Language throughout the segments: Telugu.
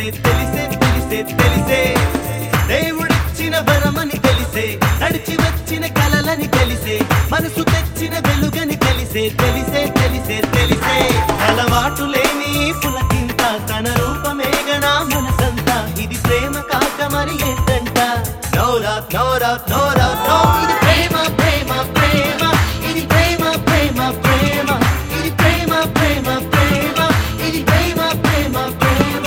తెలిసే తెలిసే తెలిసే తెలిసే దేవుడిచ్చిన వరమని తెలిసే నడిచి వచ్చిన కలలని తెలిసే మనసు తెచ్చిన వెలుగని తెలిసే తెలిసే తెలిసే తెలిసే అలవాటు లేని పులకింత తన రూపమేగనా మనసంతా ఇది ప్రేమ కాక మరి ఏంటంట నోరా నోరా నోరా నో ఇది ప్రేమ ప్రేమ ప్రేమ ఇది ప్రేమ ప్రేమ ప్రేమ ఇది ప్రేమ ప్రేమ ప్రేమ ఇది ప్రేమ ప్రేమ ప్రేమ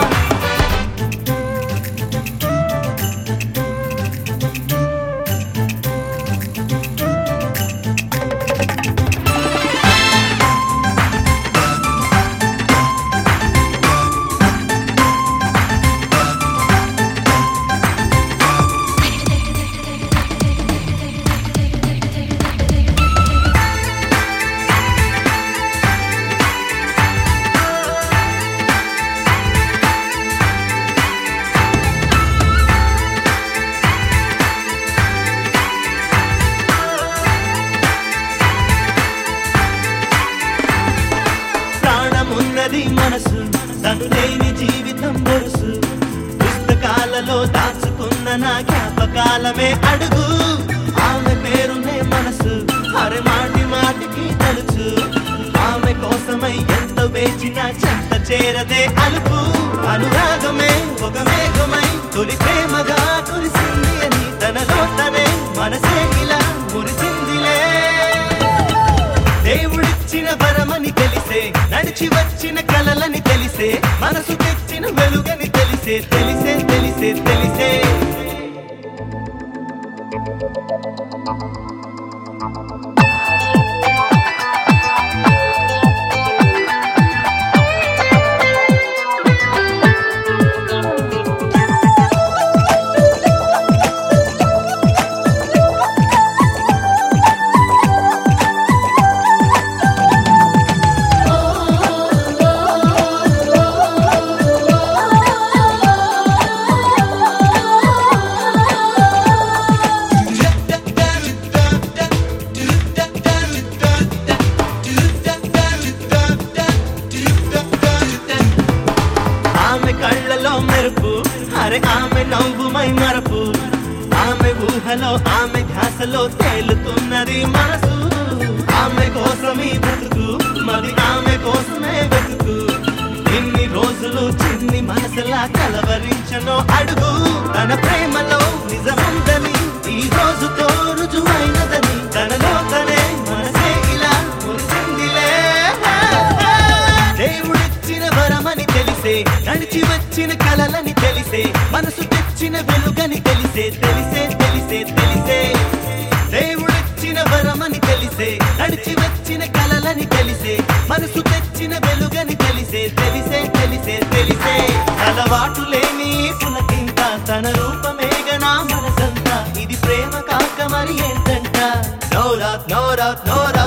ప్రాణమున్నది మనసు తను లేని జీవితం బొరుసు పుస్తకాలలో దాచుకున్న నా జ్ఞాపకాలమే అడుగు ఆమె పేరునే మనసు అరే మాటి మాటికి తలుచు ఆమె కోసమై ఎంత వేచిన చెంత చేరదే అలుపు అనురాగమే ఒక మేఘమై తొలి ప్రేమగా కురిసింది అని తనలో తనే మనసే ఇలా మురిసిందిలే దేవుడిచ్చిన వరమని తెలిసే నడిచి వచ్చిన కలలని తెలిసే మనసు తెచ్చిన వెలుగని తెలిసే తెలిసే తెలిసే తెలిసే ఆమె కళ్ళలో మెరుపు అరే ఆమె నవ్వుమై మరపు ఆమె ఊహలో ఆమె ధ్యాసలో తేలుతున్నది మనసు ఆమె కోసమే బ్రతుకు మరి ఆమె కోసమే వెతుకు ఇన్ని రోజులు చిన్ని మనసులా కలవరించను అడుగు తన ప్రేమలో నిజముందని ఈ రోజుతో రుజువైనదని తనలో తనే మనసే ఇలా మురిసిందిలే దేవుడిచ్చిన వరమని తెలిసే నడిచి వచ్చిన కలలని తెలిసే మనసు తెచ్చిన వెలుగని తెలిసే తెలిసే తెలిసే తెలిసే దేవుడిచ్చిన వరమని తెలిసే నడిచి వచ్చిన కలలని తెలిసే మనసు తెచ్చిన వెలుగని తెలిసే తెలిసే తెలిసే తెలిసే అలవాటు లేని పులకింత తన రూపమేగనా మనసంతా ఇది ప్రేమ కాక మరి ఏంటంట నోరా నోరా నోరా